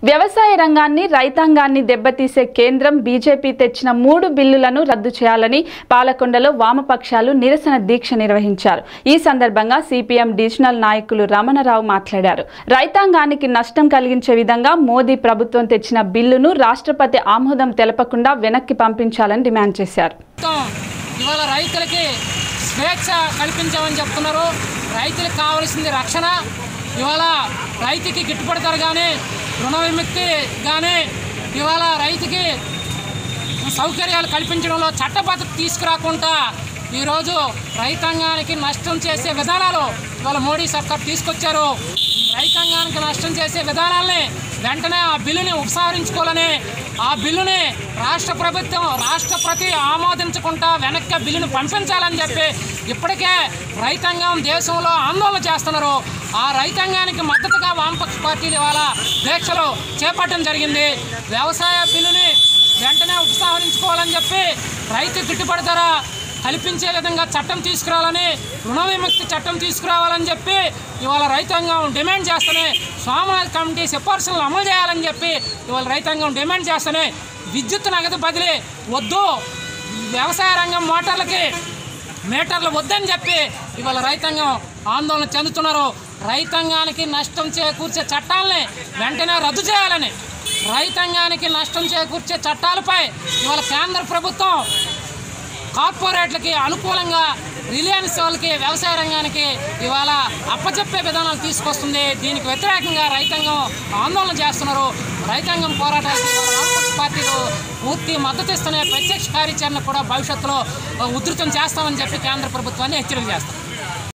వ్యవసాయ రంగాన్ని రైతాంగాన్ని దెబ్బతీసే కేంద్రం బీజేపీ తెచ్చిన మూడు బిల్లులను రద్దు చేయాలని పాలకొండలో వామపక్షాలు నిరసన దీక్ష నిర్వహించారు ఈ సందర్భంగా సిపిఎం డివిజనల్ నాయకులు రమణరావు మాట్లాడారు రైతాంగానికి నష్టం కలిగించే విధంగా మోదీ ప్రభుత్వం తెచ్చిన బిల్లును రాష్ట్రపతి ఆమోదం తెలపకుండా వెనక్కి పంపించాలని డిమాండ్ చేశారు మొత్తం ఇవాళ రైతులకి స్వేచ్ఛ కల్పించామని చెప్తున్నారు రైతులకు కావాల్సింది రక్షణ ఇవాళ రైతుకి గిట్టుబడి ధర కానీ రుణ విముక్తి కానీ ఇవాళ రైతుకి సౌకర్యాలు కల్పించడంలో చట్టబద్ధత తీసుకురాకుండా ఈరోజు రైతాంగానికి నష్టం చేసే విధానాలు ఇవాళ మోడీ సర్కార్ తీసుకొచ్చారు రైతాంగానికి నష్టం చేసే విధానాల్ని వెంటనే ఆ బిల్లుని ఉపసంహరించుకోవాలని ఆ బిల్లుని రాష్ట్ర ప్రభుత్వం రాష్ట్రపతి ఆమోదించకుండా వెనక్కి బిల్లును పంపించాలని చెప్పి ఇప్పటికే రైతాంగం దేశంలో ఆందోళన చేస్తున్నారు ఆ రైతాంగానికి మద్దతుగా వామపక్ష పార్టీలు ఇవాళ దీక్షలు చేపట్టడం జరిగింది వ్యవసాయ బిల్లుని వెంటనే ఉపసంహరించుకోవాలని చెప్పి రైతు గిట్టుబడి ధర కల్పించే విధంగా చట్టం తీసుకురావాలని రుణ విముక్తి చట్టం తీసుకురావాలని చెప్పి ఇవాళ రైతాంగం డిమాండ్ చేస్తూనే స్వామినాథ్ కమిటీ సిఫార్సులను అమలు చేయాలని చెప్పి ఇవాళ రైతాంగం డిమాండ్ చేస్తూనే విద్యుత్ నగదు బదిలీ వద్దు వ్యవసాయ రంగం మోటార్లకి మీటర్లు వద్దని చెప్పి ఇవాళ రైతాంగం ఆందోళన చెందుతున్నారు రైతాంగానికి నష్టం చేకూర్చే చట్టాలని వెంటనే రద్దు చేయాలని రైతాంగానికి నష్టం చేకూర్చే చట్టాలపై ఇవాళ కేంద్ర ప్రభుత్వం కార్పొరేట్లకి అనుకూలంగా రిలయన్స్ వాళ్ళకి వ్యవసాయ రంగానికి ఇవాళ అప్పచెప్పే విధానాలు తీసుకొస్తుంది దీనికి వ్యతిరేకంగా రైతాంగం ఆందోళన చేస్తున్నారు రైతాంగం పోరాటానికి ఇవాళ వామపక్ష పార్టీలు పూర్తి మద్దతు ఇస్తున్నాయి ప్రత్యక్ష కార్యాచరణ కూడా భవిష్యత్తులో ఉధృతం చేస్తామని చెప్పి కేంద్ర ప్రభుత్వాన్ని హెచ్చరిక చేస్తాం